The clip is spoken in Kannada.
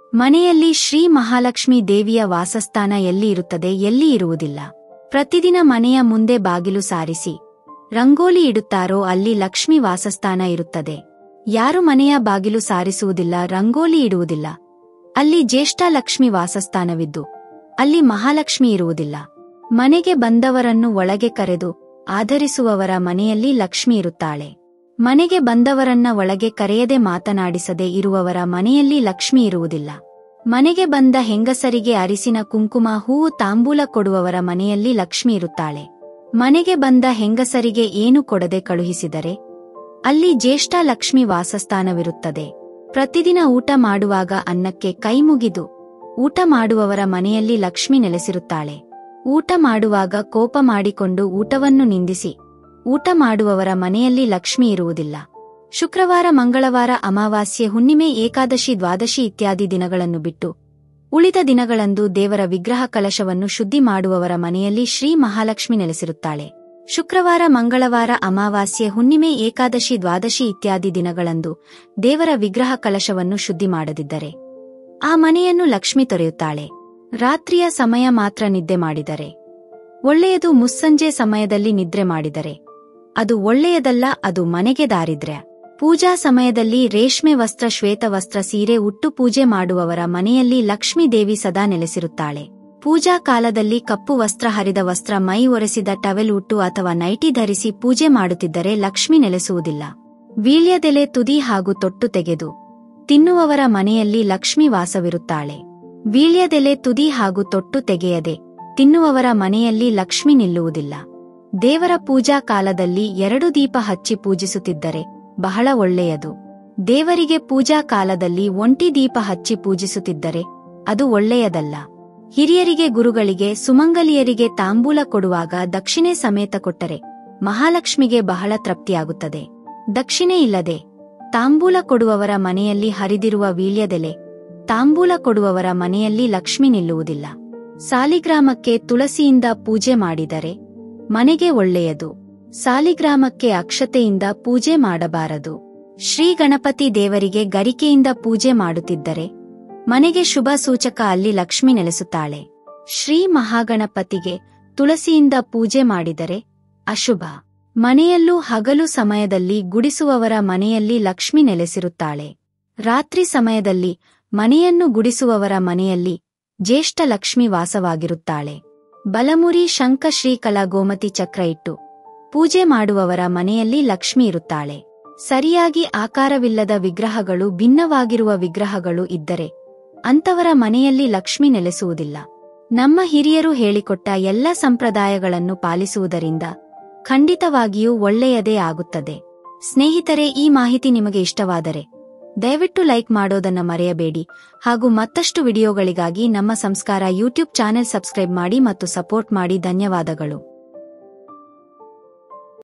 ಮನೆಯಲ್ಲಿ ಶ್ರೀ ಮಹಾಲಕ್ಷ್ಮಿ ದೇವಿಯ ವಾಸಸ್ಥಾನ ಎಲ್ಲಿ ಇರುತ್ತದೆ ಎಲ್ಲಿ ಇರುವುದಿಲ್ಲ ಪ್ರತಿದಿನ ಮನೆಯ ಮುಂದೆ ಬಾಗಿಲು ಸಾರಿಸಿ ರಂಗೋಲಿ ಇಡುತ್ತಾರೋ ಅಲ್ಲಿ ಲಕ್ಷ್ಮಿ ವಾಸಸ್ಥಾನ ಇರುತ್ತದೆ ಯಾರು ಮನೆಯ ಬಾಗಿಲು ಸಾರಿಸುವುದಿಲ್ಲ ರಂಗೋಲಿ ಇಡುವುದಿಲ್ಲ ಅಲ್ಲಿ ಜ್ಯೇಷ್ಠ ಲಕ್ಷ್ಮಿ ವಾಸಸ್ಥಾನವಿದ್ದು ಅಲ್ಲಿ ಮಹಾಲಕ್ಷ್ಮಿ ಇರುವುದಿಲ್ಲ ಮನೆಗೆ ಬಂದವರನ್ನು ಒಳಗೆ ಕರೆದು ಆಧರಿಸುವವರ ಮನೆಯಲ್ಲಿ ಲಕ್ಷ್ಮಿ ಇರುತ್ತಾಳೆ ಮನೆಗೆ ಬಂದವರನ್ನ ಒಳಗೆ ಕರೆಯದೆ ಮಾತನಾಡಿಸದೆ ಇರುವವರ ಮನೆಯಲ್ಲಿ ಲಕ್ಷ್ಮಿ ಇರುವುದಿಲ್ಲ ಮನೆಗೆ ಬಂದ ಹೆಂಗಸರಿಗೆ ಅರಿಸಿನ ಕುಂಕುಮ ಹೂವು ತಾಂಬೂಲ ಕೊಡುವವರ ಮನೆಯಲ್ಲಿ ಲಕ್ಷ್ಮಿ ಇರುತ್ತಾಳೆ ಮನೆಗೆ ಬಂದ ಹೆಂಗಸರಿಗೆ ಏನು ಕೊಡದೆ ಕಳುಹಿಸಿದರೆ ಅಲ್ಲಿ ಜ್ಯೇಷ್ಠ ಲಕ್ಷ್ಮಿ ವಾಸಸ್ಥಾನವಿರುತ್ತದೆ ಪ್ರತಿದಿನ ಊಟ ಮಾಡುವಾಗ ಅನ್ನಕ್ಕೆ ಕೈಮುಗಿದು ಊಟ ಮಾಡುವವರ ಮನೆಯಲ್ಲಿ ಲಕ್ಷ್ಮಿ ನೆಲೆಸಿರುತ್ತಾಳೆ ಊಟ ಮಾಡುವಾಗ ಕೋಪ ಮಾಡಿಕೊಂಡು ಊಟವನ್ನು ನಿಂದಿಸಿ ಊಟ ಮಾಡುವವರ ಮನೆಯಲ್ಲಿ ಲಕ್ಷ್ಮಿ ಇರುವುದಿಲ್ಲ ಶುಕ್ರವಾರ ಮಂಗಳವಾರ ಅಮಾವಾಸ್ಯೆ ಹುಣ್ಣಿಮೆ ಏಕಾದಶಿ ದ್ವಾದಶಿ ಇತ್ಯಾದಿ ದಿನಗಳನ್ನು ಬಿಟ್ಟು ಉಳಿದ ದಿನಗಳಂದು ದೇವರ ವಿಗ್ರಹ ಕಲಶವನ್ನು ಶುದ್ಧಿ ಮಾಡುವವರ ಮನೆಯಲ್ಲಿ ಶ್ರೀ ಮಹಾಲಕ್ಷ್ಮಿ ನೆಲೆಸಿರುತ್ತಾಳೆ ಶುಕ್ರವಾರ ಮಂಗಳವಾರ ಅಮಾವಾಸ್ಯೆ ಹುಣ್ಣಿಮೆ ಏಕಾದಶಿ ದ್ವಾದಶಿ ಇತ್ಯಾದಿ ದಿನಗಳಂದು ದೇವರ ವಿಗ್ರಹ ಕಲಶವನ್ನು ಶುದ್ಧಿ ಮಾಡದಿದ್ದರೆ ಆ ಮನೆಯನ್ನು ಲಕ್ಷ್ಮಿ ತೊರೆಯುತ್ತಾಳೆ ರಾತ್ರಿಯ ಸಮಯ ಮಾತ್ರ ನಿದ್ದೆ ಮಾಡಿದರೆ ಒಳ್ಳೆಯದು ಮುಸ್ಸಂಜೆ ಸಮಯದಲ್ಲಿ ನಿದ್ರೆ ಮಾಡಿದರೆ ಅದು ಒಳ್ಳೆಯದಲ್ಲ ಅದು ಮನೆಗೆ ದಾರಿದ್ರ್ಯ ಪೂಜಾ ಸಮಯದಲ್ಲಿ ರೇಷ್ಮೆ ವಸ್ತ್ರ ಶ್ವೇತ ವಸ್ತ್ರ ಸೀರೆ ಉಟ್ಟು ಪೂಜೆ ಮಾಡುವವರ ಮನೆಯಲ್ಲಿ ಲಕ್ಷ್ಮೀ ದೇವಿ ಸದಾ ನೆಲೆಸಿರುತ್ತಾಳೆ ಪೂಜಾ ಕಾಲದಲ್ಲಿ ಕಪ್ಪು ವಸ್ತ್ರ ಹರಿದ ವಸ್ತ್ರ ಮೈ ಒರೆಸಿದ ಟವೆಲ್ ಉಟ್ಟು ಅಥವಾ ನೈಟಿ ಧರಿಸಿ ಪೂಜೆ ಮಾಡುತ್ತಿದ್ದರೆ ಲಕ್ಷ್ಮಿ ನೆಲೆಸುವುದಿಲ್ಲ ವೀಳ್ಯದೆಲೆ ತುದಿ ಹಾಗೂ ತೊಟ್ಟು ತೆಗೆದು ತಿನ್ನುವವರ ಮನೆಯಲ್ಲಿ ಲಕ್ಷ್ಮಿ ವಾಸವಿರುತ್ತಾಳೆ ವೀಳ್ಯದೆಲೆ ತುದಿ ಹಾಗೂ ತೊಟ್ಟು ತೆಗೆಯದೆ ತಿನ್ನುವವರ ಮನೆಯಲ್ಲಿ ಲಕ್ಷ್ಮಿ ನಿಲ್ಲುವುದಿಲ್ಲ ದೇವರ ಪೂಜಾ ಕಾಲದಲ್ಲಿ ಎರಡು ದೀಪ ಹಚ್ಚಿ ಪೂಜಿಸುತ್ತಿದ್ದರೆ ಬಹಳ ಒಳ್ಳೆಯದು ದೇವರಿಗೆ ಪೂಜಾ ಕಾಲದಲ್ಲಿ ಒಂಟಿ ದೀಪ ಹಚ್ಚಿ ಪೂಜಿಸುತ್ತಿದ್ದರೆ ಅದು ಒಳ್ಳೆಯದಲ್ಲ ಹಿರಿಯರಿಗೆ ಗುರುಗಳಿಗೆ ಸುಮಂಗಲಿಯರಿಗೆ ತಾಂಬೂಲ ಕೊಡುವಾಗ ದಕ್ಷಿಣೆ ಸಮೇತ ಕೊಟ್ಟರೆ ಮಹಾಲಕ್ಷ್ಮಿಗೆ ಬಹಳ ತೃಪ್ತಿಯಾಗುತ್ತದೆ ದಕ್ಷಿಣೆ ಇಲ್ಲದೆ ತಾಂಬೂಲ ಕೊಡುವವರ ಮನೆಯಲ್ಲಿ ಹರಿದಿರುವ ವೀಳ್ಯದೆಲೆ ತಾಂಬೂಲ ಕೊಡುವವರ ಮನೆಯಲ್ಲಿ ಲಕ್ಷ್ಮಿ ನಿಲ್ಲುವುದಿಲ್ಲ ಸಾಲಿಗ್ರಾಮಕ್ಕೆ ತುಳಸಿಯಿಂದ ಪೂಜೆ ಮಾಡಿದರೆ ಮನೆಗೆ ಒಳ್ಳೆಯದು ಸಾಲಿಗ್ರಾಮಕ್ಕೆ ಅಕ್ಷತೆಯಿಂದ ಪೂಜೆ ಮಾಡಬಾರದು ಶ್ರೀ ಗಣಪತಿ ದೇವರಿಗೆ ಗರಿಕೆಯಿಂದ ಪೂಜೆ ಮಾಡುತ್ತಿದ್ದರೆ ಮನೆಗೆ ಶುಭ ಸೂಚಕ ಅಲ್ಲಿ ಲಕ್ಷ್ಮಿ ನೆಲೆಸುತ್ತಾಳೆ ಶ್ರೀ ಮಹಾಗಣಪತಿಗೆ ತುಳಸಿಯಿಂದ ಪೂಜೆ ಮಾಡಿದರೆ ಅಶುಭ ಮನೆಯಲ್ಲೂ ಹಗಲು ಸಮಯದಲ್ಲಿ ಗುಡಿಸುವವರ ಮನೆಯಲ್ಲಿ ಲಕ್ಷ್ಮಿ ನೆಲೆಸಿರುತ್ತಾಳೆ ರಾತ್ರಿ ಸಮಯದಲ್ಲಿ ಮನೆಯನ್ನು ಗುಡಿಸುವವರ ಮನೆಯಲ್ಲಿ ಜ್ಯೇಷ್ಠ ಲಕ್ಷ್ಮಿ ವಾಸವಾಗಿರುತ್ತಾಳೆ ಬಲಮುರಿ ಶಂಖ ಶ್ರೀಕಲ ಗೋಮತಿ ಚಕ್ರ ಇಟ್ಟು ಪೂಜೆ ಮಾಡುವವರ ಮನೆಯಲ್ಲಿ ಲಕ್ಷ್ಮಿ ಇರುತ್ತಾಳೆ ಸರಿಯಾಗಿ ಆಕಾರವಿಲ್ಲದ ವಿಗ್ರಹಗಳು ಭಿನ್ನವಾಗಿರುವ ವಿಗ್ರಹಗಳು ಇದ್ದರೆ ಅಂತವರ ಮನೆಯಲ್ಲಿ ಲಕ್ಷ್ಮಿ ನೆಲೆಸುವುದಿಲ್ಲ ನಮ್ಮ ಹಿರಿಯರು ಹೇಳಿಕೊಟ್ಟ ಎಲ್ಲ ಸಂಪ್ರದಾಯಗಳನ್ನು ಪಾಲಿಸುವುದರಿಂದ ಖಂಡಿತವಾಗಿಯೂ ಒಳ್ಳೆಯದೇ ಆಗುತ್ತದೆ ಸ್ನೇಹಿತರೆ ಈ ಮಾಹಿತಿ ನಿಮಗೆ ಇಷ್ಟವಾದರೆ ದಯವಿಟ್ಟು ಲೈಕ್ ಮಾಡೋದನ್ನ ಮರೆಯಬೇಡಿ ಹಾಗೂ ಮತ್ತಷ್ಟು ವಿಡಿಯೋಗಳಿಗಾಗಿ ನಮ್ಮ ಸಂಸ್ಕಾರ ಯೂಟ್ಯೂಬ್ ಚಾನೆಲ್ ಸಬ್ಸ್ಕ್ರೈಬ್ ಮಾಡಿ ಮತ್ತು ಸಪೋರ್ಟ್ ಮಾಡಿ ಧನ್ಯವಾದಗಳು